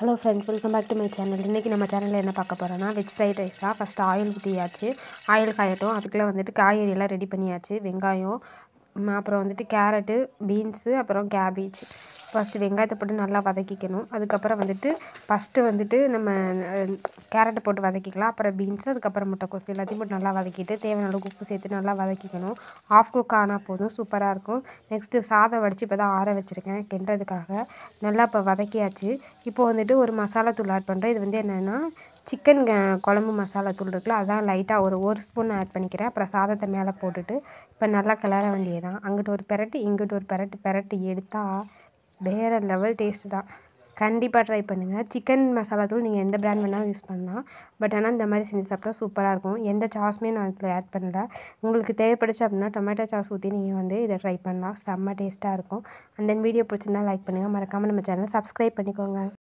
hello friends welcome back to my channel இன்றைக்கி நம்ம சேனலில் என்ன பார்க்க போகிறோன்னா வெஜ் ஃப்ரைட் ரைஸ் தான் ஃபஸ்ட்டு ஆயில் ஊற்றியாச்சு ஆயில் காயட்டும் அதுக்குள்ளே வந்துட்டு காய்கறி எல்லாம் ரெடி பண்ணியாச்சு வெங்காயம் ம், அப்புறம் வந்துட்டு கேரட்டு பீன்ஸு அப்புறம் கேபேஜ் ஃபஸ்ட்டு வெங்காயத்தை போட்டு நல்லா வதக்கிக்கணும் அதுக்கப்புறம் வந்துட்டு ஃபஸ்ட்டு வந்துட்டு நம்ம அஹ், கேரட்டை போட்டு வதக்கிக்கலாம் அப்புறம் பீன்ஸு அதுக்கப்புறம் முட்டைக்கோஸ் எல்லாத்தையும் போட்டு நல்லா வதக்கிட்டு தேவையான அளவுக்கு உப்பு சேர்த்து நல்லா வதக்கிக்கணும் ஆஃப் குக் ஆனால் போதும் சூப்பராக இருக்கும் நெக்ஸ்ட்டு சாதம் வடித்து இப்போ தான் ஆற வச்சுருக்கேன் கிண்டுறதுக்காக நல்லா இப்போ வதக்கியாச்சு இப்போ வந்துட்டு ஒரு மசாலா தூள் ஆட் பண்ணுறேன் இது வந்து என்னென்னா சிக்கன் குழம்பு மசாலா தூள் இருக்குல்ல அதான் லைட்டாக ஒரு ஒரு ஸ்பூன் ஆட் பண்ணிக்கிறேன் அப்புறம் சாதத்தை மேலே போட்டுட்டு இப்போ நல்லா கிளற வேண்டியதுதான் அங்கிட்டு ஒரு பெரட்டு இங்கிட்டு ஒரு பெரட்டு பெரட்டி எடுத்தால் வேறு லெவல் டேஸ்ட்டு தான் கண்டிப்பாக ட்ரை பண்ணுங்கள் சிக்கன் மசாலா தூள் நீங்கள் எந்த பிராண்ட் வேணாலும் யூஸ் பண்ணலாம் பட் ஆனால் இந்த மாதிரி செஞ்சு சாப்பிட்டா சூப்பராக இருக்கும் எந்த சாஸுமே நான் இதில் ஆட் பண்ணல உங்களுக்கு தேவைப்படுச்சு அப்படின்னா டொமேட்டோ சாஸ் ஊற்றி நீங்கள் வந்து இதை ட்ரை பண்ணலாம் செம்ம டேஸ்ட்டாக இருக்கும் அந்த வீடியோ பிடிச்சிருந்தா லைக் பண்ணுங்கள் மறக்காமல் நம்ம சேனலை சப்ஸ்கிரைப் பண்ணிக்கோங்க